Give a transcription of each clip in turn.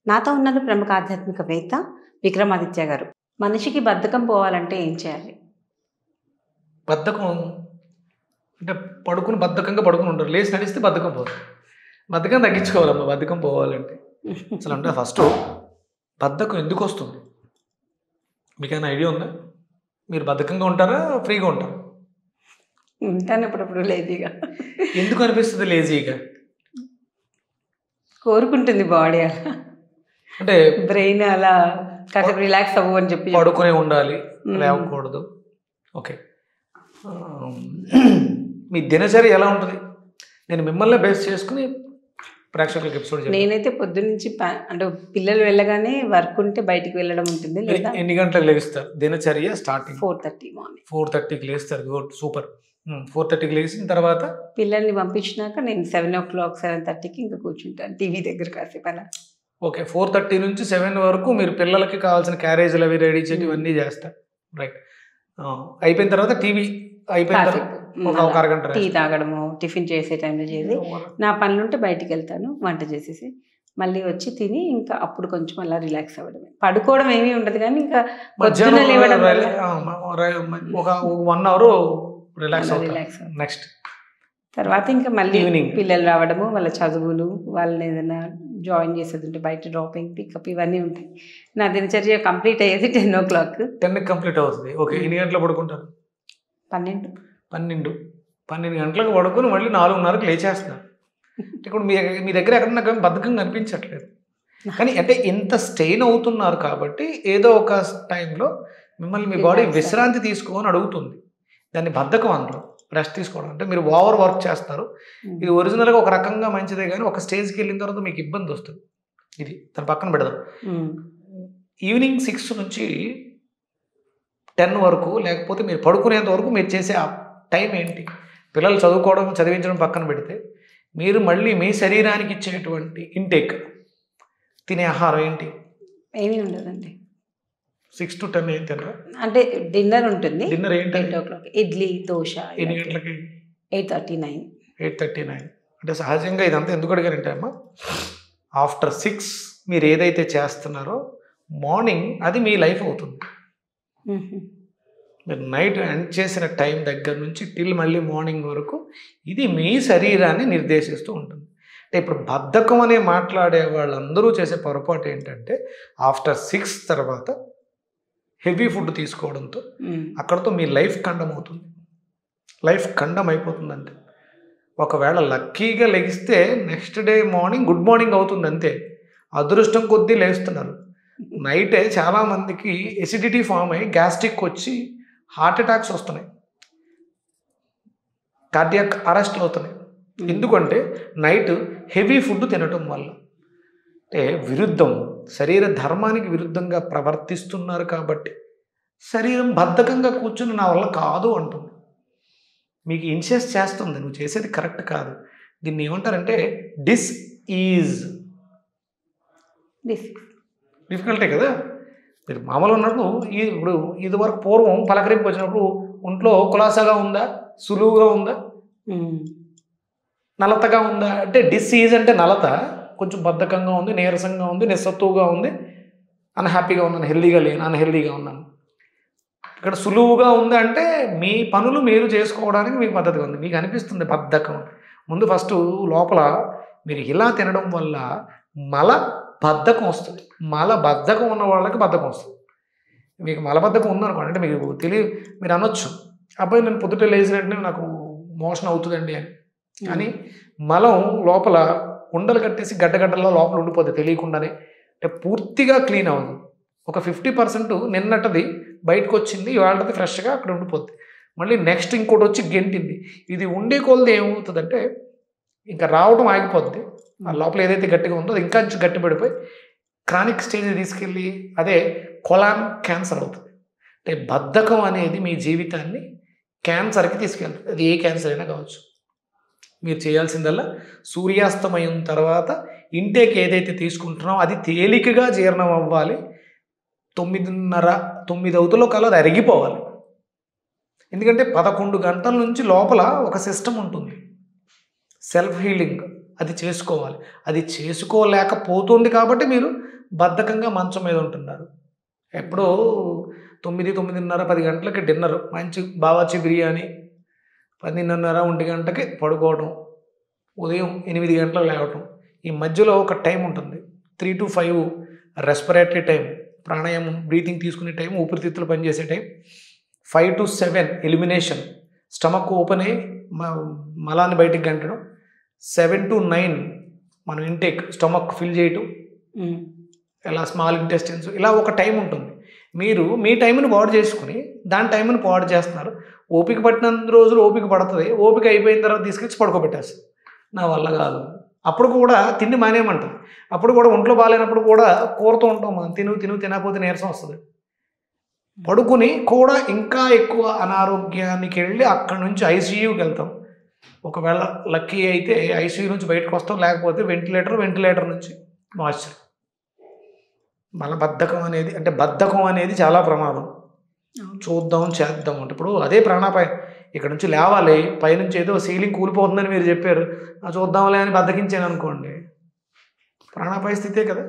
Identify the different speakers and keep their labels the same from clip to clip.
Speaker 1: నాతో ఉన్నారు ప్రముఖ ఆధ్యాత్మికవేత్త విక్రమాదిత్య గారు మనిషికి బద్ధకం పోవాలంటే ఏం చేయాలి
Speaker 2: బద్ధకం అంటే పడుకుని బద్ధకంగా పడుకుని ఉంటారు లేచి నడిస్తే బద్ధకం పోతుంది బద్ధకం తగ్గించుకోవాలమ్మా బద్ధకం పోవాలంటే అసలు అంటే ఫస్ట్ బద్ధకం ఎందుకు వస్తుంది మీకైనా ఐడియా ఉందా మీరు బద్ధకంగా ఉంటారా ఫ్రీగా ఉంటారా
Speaker 1: ఉంటాను అప్పుడప్పుడు లేజీగా
Speaker 2: ఎందుకు అనిపిస్తుంది లేజీగా
Speaker 1: కోరుకుంటుంది బాడీ అలా
Speaker 2: అంటే
Speaker 1: బ్రెయిన్ అలా కాసేపు రిలాక్స్ అవ్వు అని చెప్పి
Speaker 2: పడుకునే ఉండాలి
Speaker 1: మ్మ్.
Speaker 2: లేవకూడదు ఓకే ఆ, మీ దినచర్య ఎలా ఉంటుంది నేను మిమ్మల్ని బేస్ చేసుకుని ప్రేక్షకులకు ఎపిసోడ్ చెప్తాను
Speaker 1: నేనైతే పొద్దున్నుంచి ప- అంటే పిల్లలు వెళ్ళగానే వర్క్ ఉంటే బయటికి వెళ్ళడం ఉంటుంది లేదా
Speaker 2: ఎన్ని గంటలకు లేస్తారు దినచర్య starting
Speaker 1: four thirty morning
Speaker 2: four థర్టీకి లేస్తారు గుడ్ సూపర్ ఫోర్ థర్టీకి లేచిన తర్వాత
Speaker 1: పిల్లల్ని పంపించినాక నేను సెవెన్ ఓ క్లాక్ సెవెన్ థర్టీకి ఇంకా కూర్చుంటాను టీవీ దగ్గర కాసేపు అలా
Speaker 2: ఓకే ఫోర్ థర్టీ నుంచి సెవెన్ వరకు మీరు పిల్లలకి కావాల్సిన క్యారేజీలు అవి రెడీ చేయడం ఇవన్నీ చేస్తారు రైట్ అయిపోయిన తర్వాత టీవీ అయిపోయిన తర్వాత
Speaker 1: కాసేపు
Speaker 2: ఒక- ఒక అరగంట
Speaker 1: టీ
Speaker 2: rest.
Speaker 1: తాగడము టిఫిన్ చేసే టైంలో చేసి నా పనులు ఉంటే బయటికి వెళ్తాను వంట చేసేసి మళ్ళీ వచ్చి తిని ఇంకా అప్పుడు కొంచెం అలా రిలాక్స్ అవ్వడమే పడుకోవడం ఏమీ ఉండదు కానీ ఇంకా పొద్దున్న
Speaker 2: మధ్యాహ్నం
Speaker 1: లేవడం వల్ల
Speaker 2: రైలే- ఆ, మ- రై- మ- ఒక వన్ అవర్ రిలాక్స్
Speaker 1: అలా
Speaker 2: అవుతారు
Speaker 1: రిలాక్స్ అవ్వడం.
Speaker 2: నెక్స్ట్
Speaker 1: తర్వాత ఇంకా మళ్ళీ
Speaker 2: Evening.
Speaker 1: పిల్లలు రావడము వాళ్ళ చదువులు వాళ్ళని ఏదైనా జాయిన్ చేసేది ఉంటే బయట డ్రాపింగ్ పికప్ ఇవన్నీ ఉంటాయి నా దినచర్య కంప్లీట్ అయ్యేది ten o'clock
Speaker 2: ten complete అవుతుంది ఓకే ఎన్ని గంటలు పడుకుంటారు
Speaker 1: పన్నెండు
Speaker 2: పన్నెండు పన్నెండు గంటలకు పడుకొని మళ్ళీ నాలుగున్నరకు లేచేస్తున్నారు ఇప్పుడు మీ మీ దగ్గర ఎక్కడ నాకు ఏం బద్ధకం కనిపించట్లేదు కానీ అంటే ఇంత స్టెయిన్ అవుతున్నారు కాబట్టి ఏదో ఒక టైంలో మిమ్మల్ని మీ బాడీ
Speaker 1: Relax.
Speaker 2: విశ్రాంతి తీసుకోమని అడుగుతుంది దాన్ని బద్ధకం అనరు రెస్ట్ తీసుకోవడం అంటే మీరు ఓవర్ వర్క్ చేస్తారు ఇది ఒరిజినల్గా ఒక రకంగా మంచిదే కానీ ఒక స్టేజ్కి వెళ్ళిన తర్వాత మీకు ఇబ్బంది వస్తుంది ఇది దాని పక్కన పెడదాం
Speaker 1: ఉమ్.
Speaker 2: ఈవినింగ్ సిక్స్ నుంచి టెన్ వరకు లేకపోతే మీరు పడుకునేంత వరకు మీరు చేసే ఆ టైం ఏంటి పిల్లలు చదువుకోవడం చదివించడం పక్కన పెడితే మీరు మళ్ళీ మీ శరీరానికి ఇచ్చేటువంటి ఇంటేక్ తినే ఆహారం ఏంటి
Speaker 1: ఏమీ ఉండదండి
Speaker 2: సిక్స్ టు టెన్ ఏం తినరా
Speaker 1: అంటే డిన్నర్ ఉంటుంది
Speaker 2: డిన్నర్ ఏంటి
Speaker 1: eight o'clock idli dosa
Speaker 2: ఎన్ని గంటలకి
Speaker 1: eight thirty nine
Speaker 2: eight thirty nine అంటే సహజంగా ఇదంతా ఎందుకు అడిగారంటే అమ్మా ఆఫ్టర్ సిక్స్ మీరు ఏదైతే చేస్తున్నారో మార్నింగ్ అది మీ లైఫ్ అవుతుంది మీరు నైట్ ఎండ్ చేసిన టైం దగ్గర నుంచి టిల్ మళ్ళీ మార్నింగ్ వరకు ఇది మీ శరీరాన్ని నిర్దేశిస్తూ ఉంటుంది అంటే ఇప్పుడు బద్ధకం అనే మాట్లాడే వాళ్ళందరూ చేసే పొరపాటు ఏంటంటే ఆఫ్టర్ సిక్స్ తర్వాత హెవీ ఫుడ్ తీసుకోవడంతో అక్కడతో మీ లైఫ్ ఖండం అవుతుంది లైఫ్ ఖండం అయిపోతుంది అంతే ఒకవేళ లక్కీగా లెగిస్తే next day morning good morning అవుతుంది అంతే అదృష్టం కొద్దీ లేస్తున్నారు నైటే చాలామందికి ఎసిడిటీ ఫామ్ అయ్యి గ్యాస్ట్రిక్ వచ్చి హార్ట్ అటాక్స్ వస్తున్నాయి కార్డియాక్ అరెస్ట్లు అవుతున్నాయి ఎందుకంటే నైట్ హెవీ ఫుడ్ తినటం వల్ల అంటే విరుద్ధం శరీర ధర్మానికి విరుద్ధంగా ప్రవర్తిస్తున్నారు కాబట్టి శరీరం బద్ధకంగా కూర్చుని నా వల్ల కాదు అంటుంది మీకు ఇన్సెస్ట్ చేస్తుంది నువ్వు చేసేది కరెక్ట్ కాదు దీన్ని ఏమంటారంటే డిస్ ఈజ్ డిఫికల్టే కదా మీరు మామూలు ఉన్నప్పుడు ఈ ఇప్పుడు ఇది వరకు పూర్వం పలకరింపు వచ్చినప్పుడు ఒంట్లో కులాసాగా ఉందా సులువుగా ఉందా నలతగా ఉందా అంటే డిసీజ్ అంటే నలత కొంచెం బద్ధకంగా ఉంది నీరసంగా ఉంది నిస్సత్తువుగా ఉంది అన్హ్యాపీగా ఉన్నాను హెల్దీగా లేను అన్హెల్దీగా ఉన్నాను ఇక్కడ సులువుగా ఉంది అంటే మీ పనులు మీరు చేసుకోవడానికి మీకు పద్ధతిగా ఉంది మీకు అనిపిస్తుంది బద్ధకం ముందు ఫస్ట్ లోపల మీరు ఇలా తినడం వల్ల మల బద్ధకం వస్తుంది మల బద్ధకం ఉన్న వాళ్ళకి బద్ధకం వస్తుంది మీకు మలబద్ధకం ఉందనుకోండి అంటే మీకు తెలియ మీరు అనొచ్చు అబ్బాయి నేను పొద్దుటే లేచిన వెంటనే నాకు మోషన్ అవుతుందండి అని కానీ మలం లోపల ఉండలు కట్టేసి గడ్డగడ్డల్లో లోపల ఉండిపోద్ది తెలియకుండానే అంటే పూర్తిగా క్లీన్ అవ్వదు ఒక ఫిఫ్టీ పర్సెంట్ నిన్నటిది బయటకు వచ్చింది ఇవాళది ఫ్రెష్గా అక్కడ ఉండిపోద్ది మళ్ళీ నెక్స్ట్ ఇంకోటి వచ్చి గెంటింది ఇది ఉండే కొలది ఏమవుతుందంటే ఇంకా రావడం ఆగిపోద్ది ఆ లోపల ఏదైతే గట్టిగా ఉందో అది ఇంకా కొంచెం గట్టి పడిపోయి క్రానిక్ స్టేజ్ తీసుకెళ్ళి అదే కొలాన్ క్యాన్సర్ అవుతుంది అంటే బద్ధకం అనేది మీ జీవితాన్ని క్యాన్సర్కి తీసుకెళ్తుంది అది ఏ క్యాన్సర్ అయినా కావచ్చు మీరు చేయాల్సిందల్లా సూర్యాస్తమయం తర్వాత ఇంటేక్ ఏదైతే తీసుకుంటున్నామో అది తేలికగా జీర్ణం అవ్వాలి తొమ్మిదిన్నర తొమ్మిది అవుతులో కల్లా అది అరిగిపోవాలి ఎందుకంటే పదకొండు గంటల నుంచి లోపల ఒక సిస్టమ్ ఉంటుంది సెల్ఫ్ హీలింగ్ అది చేసుకోవాలి అది చేసుకోలేకపోతుంది కాబట్టి మీరు బద్ధకంగా మంచం మీద ఉంటున్నారు ఎప్పుడో తొమ్మిది తొమ్మిదిన్నర పది గంటలకి డిన్నర్ మంచి బావాచి బిర్యానీ పన్నెండున్నర ఒంటి గంటకి పడుకోవడం ఉదయం ఎనిమిది గంటలకు లేవటం ఈ మధ్యలో ఒక టైం ఉంటుంది three to five respiratory time pranayama breathing తీసుకునే టైం ఊపిరితిత్తులు పనిచేసే time five to seven elimination stomach open అయ్యి మ- మలాన్ని బయటికి గంటడం సెవెన్ టు నైన్ మనం ఇంటేక్ స్టమక్ ఫిల్ చేయటం
Speaker 1: ఉమ్.
Speaker 2: ఇలా స్మాల్ ఇంటెస్టెన్స్ ఇలా ఒక టైం ఉంటుంది మీరు మీ టైంని పాడు చేసుకుని దాని టైంని పాడు చేస్తున్నారు ఓపిక పట్టినంత రోజులు ఓపిక పడుతుంది ఓపిక అయిపోయిన తర్వాత తీసుకొచ్చి పడుకోబెట్టేస్తారు నా వల్ల కాదు అప్పుడు కూడా తిండి మానేయమంటుంది అప్పుడు కూడా ఒంట్లో బాగాలేనప్పుడు కూడా కూరతో ఉంటాం మనం తిను తిను తినకపోతే నీరసం వస్తుంది పడుకుని కూడా ఇంకా ఎక్కువ అనారోగ్యానికి వెళ్ళి అక్కడ నుంచి ఐసీయూకి వెళ్తాం ఒకవేళ లక్కీ అయితే ఐసీయూ నుంచి బయటకు వస్తాం లేకపోతే వెంటిలేటర్ వెంటిలేటర్ నుంచి మాయిశ్చర్ మన బద్ధకం అనేది అంటే బద్ధకం అనేది చాలా ప్రమాదం
Speaker 1: అవును.
Speaker 2: చూద్దాం చేద్దాం అంటే ఇప్పుడు అదే ప్రాణాపాయం ఇక్కడ నుంచి లేవాలి పైనుంచి ఏదో సీలింగ్ కూలిపోతుందని మీరు చెప్పారు ఆ చూద్దాంలే అని బద్దకించాను అనుకోండి ప్రాణాపాయ స్థితే కదా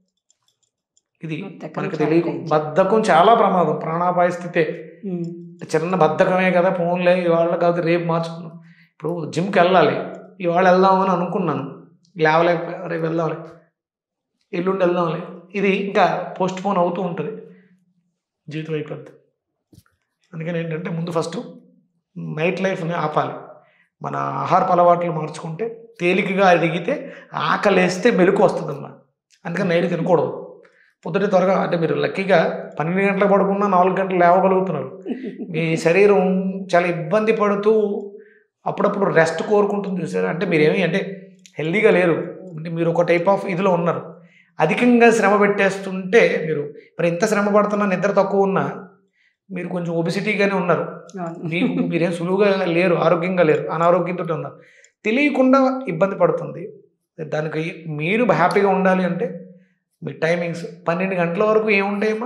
Speaker 2: ఇది
Speaker 1: బద్ధకం
Speaker 2: మనకు
Speaker 1: చాలా
Speaker 2: తెలియదు
Speaker 1: danger.
Speaker 2: బద్ధకం చాలా ప్రమాదం ప్రాణాపాయ స్థితే
Speaker 1: ఉమ్.
Speaker 2: చిన్న బద్ధకమే కదా ఫోన్లే ఇవాళ కాదు రేపు మార్చుకున్నాం ఇప్పుడు జిమ్కి వెళ్ళాలి ఇవాళ వెళ్దామని అనుకున్నాను లేవలేకపోయా రేపు వెళ్దాంలే ఎల్లుండి వెళ్దాంలే ఇది ఇంకా పోస్ట్ పోన్ అవుతూ ఉంటుంది జీవితం అయిపోద్ది అందుకని ఏంటంటే ముందు ఫస్ట్ నైట్ లైఫ్ని ఆపాలి మన ఆహారపు అలవాట్లు మార్చుకుంటే తేలికగా అడిగితే ఆకలేస్తే మెలకు వస్తుందమ్మా అందుకని నైట్ తినకూడదు పొద్దుటే త్వరగా అంటే మీరు లక్కీగా పన్నెండు గంటలకు పడుకున్నా నాలుగు గంటలు లేవగలుగుతున్నారు మీ శరీరం చాలా ఇబ్బంది పడుతూ అప్పుడప్పుడు రెస్ట్ కోరుకుంటుంది చూసారా అంటే మీరేమి అంటే హెల్దీగా లేరు అంటే మీరు ఒక టైప్ ఆఫ్ ఇదిలో ఉన్నారు అధికంగా శ్రమ పెట్టేస్తుంటే మీరు మరి ఎంత శ్రమ పడుతున్నా నిద్ర తక్కువ ఉన్నా మీరు కొంచెం ఒబిసిటీగానే ఉన్నారు
Speaker 1: అవును.
Speaker 2: మీకు మీరేం సులువుగా లేరు ఆరోగ్యంగా లేరు అనారోగ్యంతో ఉన్నారు తెలియకుండా ఇబ్బంది పడుతుంది దానికి మీరు హ్యాపీగా ఉండాలి అంటే మీ టైమింగ్స్ పన్నెండు గంటల వరకు ఏముంటాయమ్మా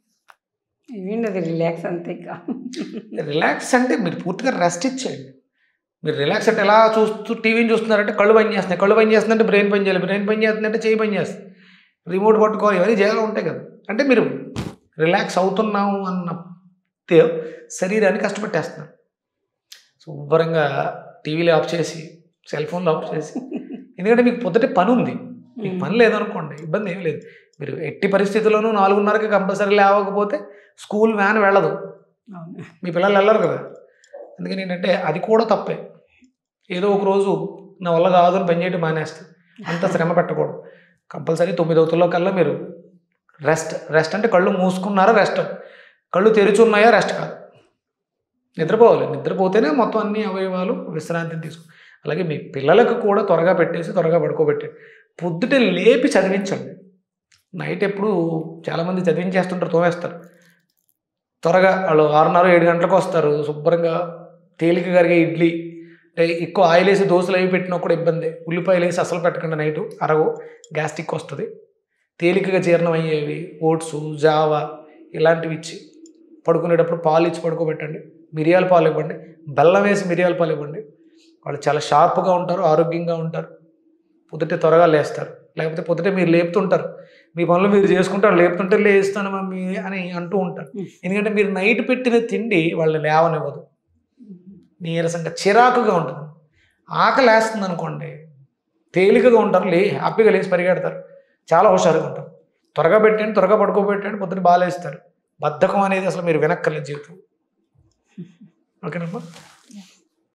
Speaker 1: ఏంటి అది రిలాక్స్ అంతే ఇంకా
Speaker 2: రిలాక్స్ అంటే మీరు పూర్తిగా రెస్ట్ ఇచ్చేయండి మీరు రిలాక్స్ అంటే ఎలా చూస్తూ టీవీని చూస్తున్నారంటే కళ్ళు పని చేస్తున్నాయి కళ్ళు పని చేస్తుందంటే బ్రెయిన్ పని చేయాలి బ్రెయిన్ పని చేస్తుందంటే చేయి పని చేస్తుంది రిమోట్ పట్టుకోవాలి ఇవన్నీ చేయాలి ఉంటాయి కదా అంటే మీరు రిలాక్స్ అవుతున్నాము అన్న తే- శరీరాన్ని కష్టపెట్టేస్తున్నారు శుభ్రంగా టీవీలు ఆఫ్ చేసి సెల్ ఫోన్లు ఆఫ్ చేసి ఎందుకంటే మీకు పొద్దుటే పని ఉంది మీకు పని లేదనుకోండి ఇబ్బంది ఏం లేదు మీరు ఎట్టి పరిస్థితుల్లోనూ నాలుగున్నరకి కంపల్సరీ లేవకపోతే స్కూల్ వ్యాన్ వెళ్ళదు
Speaker 1: అవును.
Speaker 2: మీ పిల్లలు వెళ్ళరు కదా అందుకని ఏంటంటే అది కూడా తప్పే ఏదో ఒక రోజు నా వల్ల కాదు అని పని చేయడం మానేస్తుంది అంత శ్రమ పెట్టకూడదు కంపల్సరీ తొమ్మిది అవుతుల్లో కల్లా మీరు రెస్ట్ రెస్ట్ అంటే కళ్ళు మూసుకున్నారా రెస్ట్ కళ్ళు తెరిచి ఉన్నాయా రెస్ట్ కాదు నిద్రపోవాలి నిద్రపోతేనే మొత్తం అన్ని అవయవాలు విశ్రాంతిని తీసుకు అలాగే మీ పిల్లలకు కూడా త్వరగా పెట్టేసి త్వరగా పడుకోబెట్టి పొద్దుటే లేపి చదివించండి నైట్ ఎప్పుడు చాలామంది చదివించేస్తుంటారు తోమేస్తారు త్వరగా వాళ్ళు ఆరున్నర ఏడు గంటలకు వస్తారు శుభ్రంగా తేలిక కరిగే ఇడ్లీ అంటే ఎక్కువ ఆయిల్ వేసి దోశలు అవి పెట్టినా కూడా ఇబ్బంది ఉల్లిపాయలు వేసి అసలు పెట్టకుండా నైటు అరగో గ్యాస్ట్రిక్ వస్తుంది తేలికగా జీర్ణం అయ్యేవి ఓట్స్ జావా ఇలాంటివి ఇచ్చి పడుకునేటప్పుడు పాలు ఇచ్చి పడుకోబెట్టండి మిరియాల పాలు ఇవ్వండి బెల్లం వేసి మిరియాల పాలు ఇవ్వండి వాళ్ళు చాలా షార్ప్గా ఉంటారు ఆరోగ్యంగా ఉంటారు పొద్దుటే త్వరగా లేస్తారు లేకపోతే పొద్దుటే మీరు లేపుతుంటారు మీ పనులు మీరు చేసుకుంటారు లేపుతుంటే లేస్తాను మమ్మీ అని అంటూ ఉంటారు ఎందుకంటే మీరు నైట్ పెట్టిన తిండి వాళ్ళని లేవనివ్వదు నీరసంగా చిరాకుగా ఉంటుంది ఆకలి వేస్తుంది అనుకోండి తేలికగా ఉంటారు లే హ్యాపీగా లేచి పరిగెడతారు చాలా హుషారుగా ఉంటారు త్వరగా పెట్టండి త్వరగా పడుకోబెట్టండి పొద్దున బాగాలేస్తారు బద్ధకం అనేది అసలు మీరు వెనక్కర్లేదు జీవితం ఓకేనమ్మా